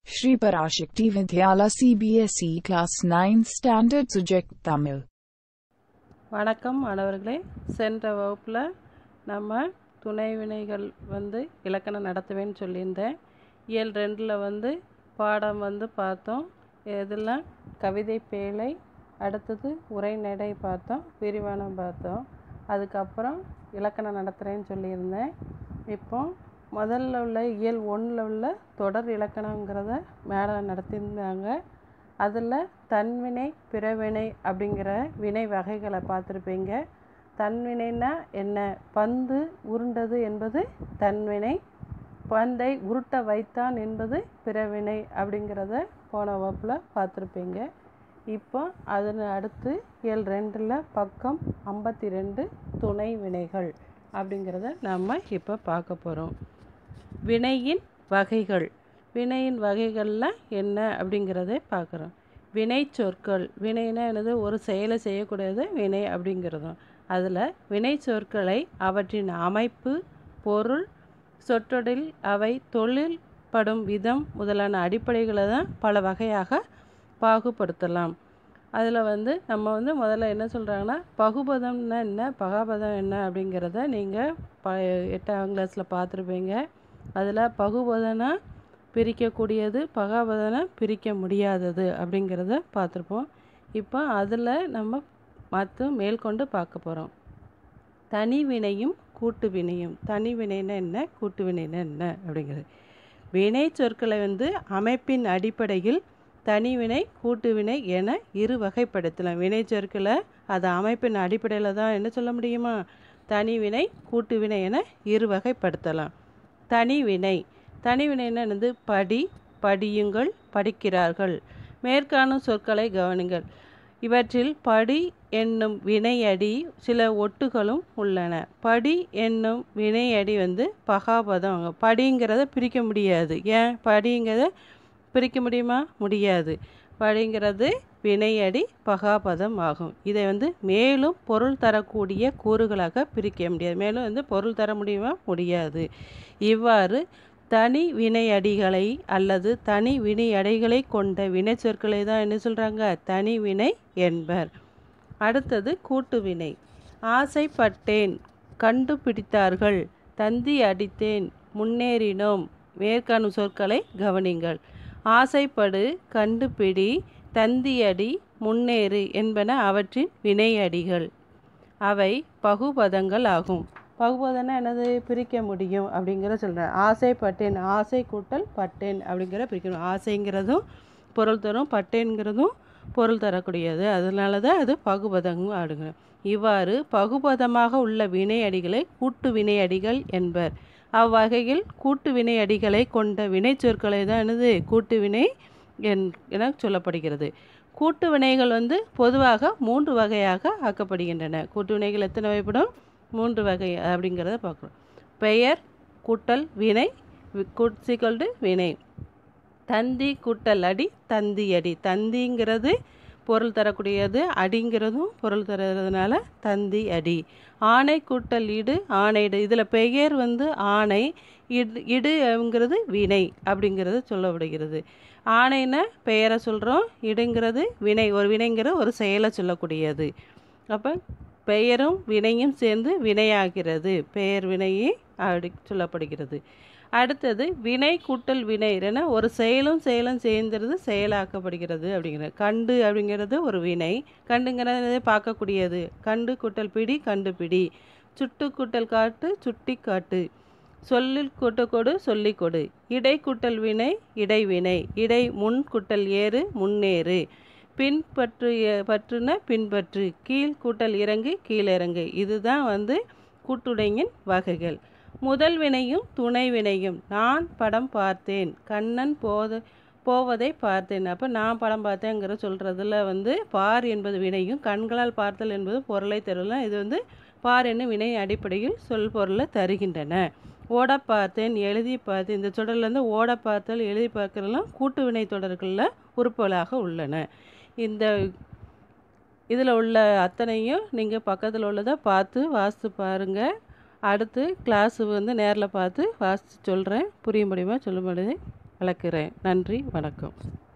Shri Parashakti Vidyala CBSE Class 9 Standard Subject Tamil வணக்கம் மாணவர்களே சென்ற வகுப்பில் நம்ம துணை வினைகள் வந்து இலக்கணம் நடத்துவேன்னு சொல்லியிருந்தேன் இயல் ரெண்டில் வந்து பாடம் வந்து பார்த்தோம் இதில் கவிதை பேழை அடுத்தது உரைநடை பார்த்தோம் விரிவானம் பார்த்தோம் அதுக்கப்புறம் இலக்கணம் நடத்துகிறேன்னு சொல்லியிருந்தேன் இப்போ முதல்ல உள்ள இயல் ஒன்றில் உள்ள தொடர் இலக்கணங்கிறத மேலே நடத்தியிருந்தாங்க அதில் தன்வினை பிறவினை அப்படிங்கிற வினை வகைகளை பார்த்துருப்பீங்க தன்வினைனா என்ன பந்து உருண்டது என்பது தன்வினை பந்தை உருட்ட வைத்தான் என்பது பிறவினை அப்படிங்கிறத போன வகுப்பில் பார்த்துருப்பீங்க இப்போ அதன் அடுத்து இயல் ரெண்டில் பக்கம் ஐம்பத்தி ரெண்டு துணை வினைகள் அப்படிங்கிறத நம்ம இப்போ பார்க்க போகிறோம் வினையின் வகைகள் வினையின் வகைகளில் என்ன அப்படிங்கிறதை பார்க்குறோம் வினை சொற்கள் வினைனா என்னது ஒரு செயலை செய்யக்கூடியது வினை அப்படிங்கிறதும் அதில் வினை சொற்களை அவற்றின் அமைப்பு பொருள் சொற்றொடில் அவை தொழில் படும் விதம் முதலான அடிப்படைகளை தான் பல வகையாக பாகுபடுத்தலாம் அதில் வந்து நம்ம வந்து முதல்ல என்ன சொல்கிறாங்கன்னா பகுபதம்னா என்ன பகாபதம் என்ன அப்படிங்கிறத நீங்கள் ப எட்டாம் கிளாஸில் பார்த்துருப்பீங்க அதில் பகுபதனா பிரிக்கக்கூடியது பகாபதனை பிரிக்க முடியாதது அப்படிங்கிறத பார்த்துருப்போம் இப்போ அதில் நம்ம மற்ற மேற்கொண்டு பார்க்க போகிறோம் தனி வினையும் கூட்டு வினையும் தனி வினைன்னா என்ன கூட்டு வினைன்னா என்ன அப்படிங்கிறது வினை சொற்களை வந்து அமைப்பின் அடிப்படையில் தனிவினை கூட்டுவினை என இரு வகைப்படுத்தலாம் வினை சொற்களை அது அமைப்பின் அடிப்படையில் தான் என்ன சொல்ல முடியுமா தனிவினை கூட்டுவினை என இரு வகைப்படுத்தலாம் தனிவினை தனிவினைன்னு என்னது படி படியுங்கள் படிக்கிறார்கள் மேற்காணும் சொற்களை கவனிங்கள் இவற்றில் படி என்னும் வினையடி சில ஒட்டுகளும் உள்ளன படி என்னும் வினையடி வந்து பகாபதம் படிங்கிறத பிரிக்க முடியாது ஏன் படிங்கிறத பிரிக்க முடியுமா முடியாது படிங்கிறது வினையடி பகாபதம் ஆகும் இதை வந்து மேலும் பொருள் தரக்கூடிய கூறுகளாக பிரிக்க முடியாது மேலும் வந்து பொருள் தர முடியுமா முடியாது இவ்வாறு தனி வினையடிகளை அல்லது தனி வினையடைகளை கொண்ட வினை சொற்களை தான் என்ன சொல்கிறாங்க தனி வினை என்பர் அடுத்தது கூட்டு வினை ஆசைப்பட்டேன் கண்டுபிடித்தார்கள் தந்தி அடித்தேன் முன்னேறினோம் மேற்காணும் சொற்களை கவனிங்கள் ஆசைப்படு கண்டுபிடி தந்தியடி முன்னேறு என்பன அவற்றின் வினையடிகள் அவை பகுபதங்கள் ஆகும் பகுபதம்னா என்னது பிரிக்க முடியும் அப்படிங்கிற சொல்கிறேன் ஆசைப்பட்டேன் ஆசை கூட்டல் பட்டேன் அப்படிங்கிற பிரிக்கணும் ஆசைங்கிறதும் பொருள் தரும் பட்டேன்கிறதும் பொருள் தரக்கூடியது அதனால தான் அது பகுபதங்கும் ஆடுங்க இவ்வாறு பகுபதமாக உள்ள வினையடிகளை கூட்டு வினையடிகள் என்பர் அவ்வகையில் கூட்டு வினையடிகளை கொண்ட வினை சொற்களை தான் என்னது கூட்டு வினை என் என சொல்லப்படுகிறது கூட்டு வினைகள் வந்து பொதுவாக மூன்று வகையாக ஆக்கப்படுகின்றன கூட்டு வினைகள் எத்தனை வகைப்படும் மூன்று வகை அப்படிங்கிறத பார்க்குறோம் பெயர் கூட்டல் வினை சிக்கல்டு வினை தந்தி கூட்டல் அடி தந்தி அடி தந்திங்கிறது பொருள் தரக்கூடியது அடிங்கிறதும் பொருள் தரதுனால தந்தி அடி ஆணை கூட்டல் இடு ஆணைடு இதில் பெயர் வந்து ஆணை இடு இடுங்கிறது வினை அப்படிங்கிறது சொல்லப்படுகிறது ஆணைனா பெயரை சொல்கிறோம் இடுங்கிறது வினை ஒரு வினைங்கிற ஒரு செயலை சொல்லக்கூடியது அப்போ பெயரும் வினையும் சேர்ந்து வினையாகிறது பெயர் வினையே அப்படி சொல்லப்படுகிறது அடுத்தது வினை கூட்டல் வினை என ஒரு செயலும் செயலும் சேர்ந்துறது செயலாக்கப்படுகிறது அப்படிங்கிறது கண்டு அப்படிங்கிறது ஒரு வினை கண்டுங்கிறது பார்க்கக்கூடியது கண்டு கூட்டல் பிடி கண்டு பிடி சுட்டு கூட்டல் காட்டு சுட்டி காட்டு சொல்லில் கூட்டக்கொடு சொல்லி கொடு இடை கூட்டல் வினை இடைவினை இடை முன் கூட்டல் ஏறு முன்னேறு பின்பற்று பற்றுன பின்பற்று கீழ் கூட்டல் இறங்கு கீழிறங்கு இதுதான் வந்து கூட்டுடையின் வகைகள் முதல் வினையும் துணை வினையும் நான் படம் பார்த்தேன் கண்ணன் போத போவதை பார்த்தேன் அப்போ நான் படம் பார்த்தேங்கிற சொல்கிறதுல வந்து பார் என்பது வினையும் கண்களால் பார்த்தல் என்பது பொருளை தரலாம் இது வந்து பார் என்னும் வினை அடிப்படையில் சொல் பொருளை தருகின்றன ஓட பார்த்தேன் எழுதி பார்த்தேன் இந்த தொடர்லேருந்து ஓட பார்த்தல் எழுதி பார்க்கறதெல்லாம் கூட்டு வினை தொடர்களில் உறுப்புகளாக உள்ளன இந்த இதில் உள்ள அத்தனையும் நீங்கள் பக்கத்தில் உள்ளதை பார்த்து வாசித்து பாருங்கள் அடுத்து கிளாஸு வந்து நேரில் பார்த்து வாசித்து சொல்கிறேன் புரிய முடியுமா சொல்ல முடியுது விளக்குறேன் நன்றி வணக்கம்